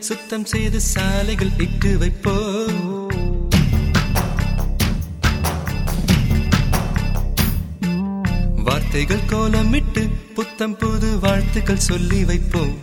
சுத்தம் செய்து சாலைகள் இட்டு வைப்போம் வார்த்தைகள் கோலமிட்டு புத்தம் புது வாழ்த்துக்கள் சொல்லி வைப்போம்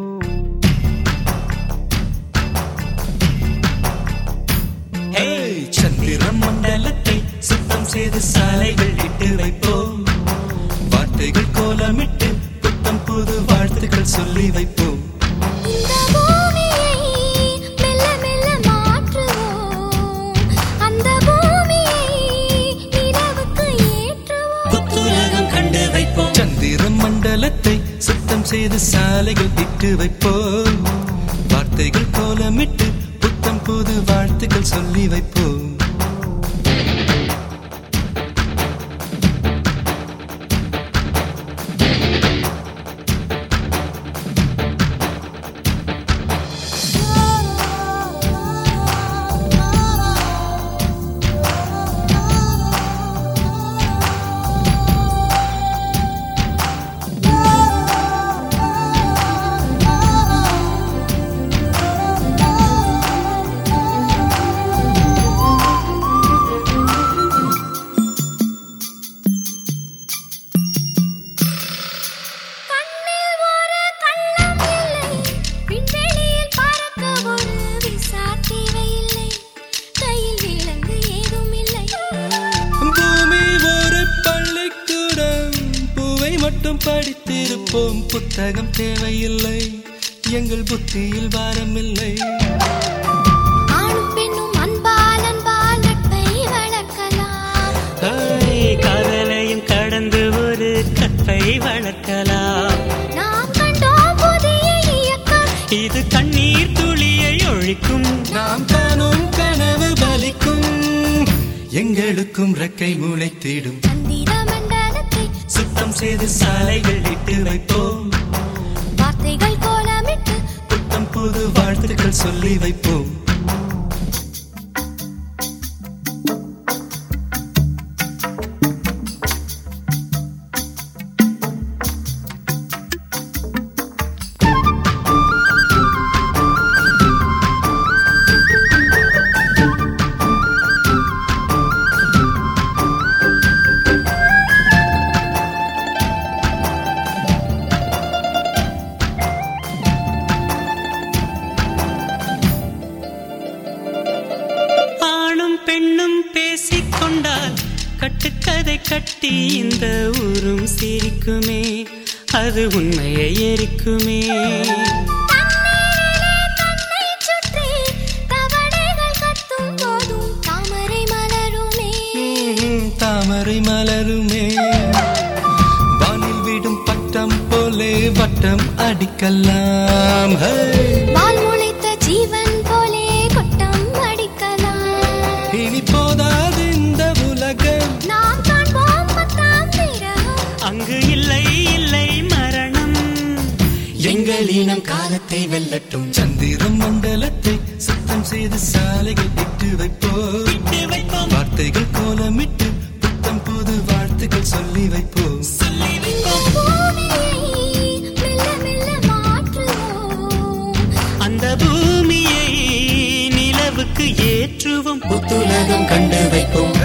ஹேய், சந்திர மண்டலத்தை சுத்தம் செய்து சாலைகள் இட்டு வைப்போம் வார்த்தைகள் கோலமிட்டு புத்தம் புது வாழ்த்துக்கள் சொல்லி வைப்போம் இந்த பூமியை மெல்ல மெல்ல மாற்றுவோம் அந்த பூமியை நிலவுக்கு ஏற்றுவோம் புத்துலகம் கண்டு வைப்போம் சந்திர மண்டலத்தை சுத்தம் செய்து சாலைகள் இட்டு வைப்போம் வார்த்தைகள் கோலமிட்டு புத்தம் புது வாழ்த்துக்கள் சொல்லி வைப்போம் கண்ணில் ஒரு கள்ளம் இல்லை விண்வெளியில் பறக்க ஒரு விசா தேவையில்லை கையில் விலங்கு ஏதும் இல்லை பூமி ஒரு பள்ளிக்கூடம் பூவை மட்டும் படித்திருப்போம் புத்தகம் தேவையில்லை எங்கள் புத்தியில் பாரமில்லை ஆணும் பெண்ணும் அன்பால் அன்பால் நட்பை வளர்க்கலாம் காதலையும் கடந்து ஒரு கற்பை வளர்க்கலாம் நாம் கண்டோம் புதிய இயக்கம் இது கண்ணீர் துளியை ஒழிக்கும் நாம் காணும் கனவு பலிக்கும் எங்களுக்கும் ரெக்கை முளைத்திடும் சந்திர மண்டலத்தை சுத்தம் செய்து சாலைகள் இட்டு வைப்போம் வார்த்தைகள் கோலமிட்டு புத்தம் புது வாழ்த்துக்கள் சொல்லி வைப்போம் ஆணும் பெண்ணும் பேசிக்கொண்டால் கட்டுக்கதை கட்டி இந்த ஊரும் சிரிக்குமே அது உண்மையை எரிக்குமே தண்ணீரிலே தன்னை சுற்றி தவளைகள் கத்தும் போதும் தாமரை மலருமே ம்ம், தாமரை மலருமே வானில் விடும் பட்டம் போலே வட்டம் அடிக்கலாம் ஹே! வால் முளைத்த ஜீவன் போலே கொட்டம் அடிக்கலாம் இனி போதாது இந்த உலகம் நாம் காண்போம் பத்தாம் பிறகும் அங்கு இல்லை இல்லை மரணம் எங்கள் இனம் காலத்தை வெல்லட்டும் சந்திரம் மண்டலத்தை சுத்தம் செய்து சாலைகள் இட்டு வைப்போம் விட்டு வைப்போம் வார்த்தைகள் கோலமிட்டு புத்தம் புது வாழ்த்துக்கள் சொல்லி வைப்போம் சொல்லி வைப்போம் பூமியை மெல்ல மெல்ல மாற்றுவோம் அந்த பூமியை நிலவுக்கு ஏற்றுவோம் புத்துலகம் கண்டு வைப்போம்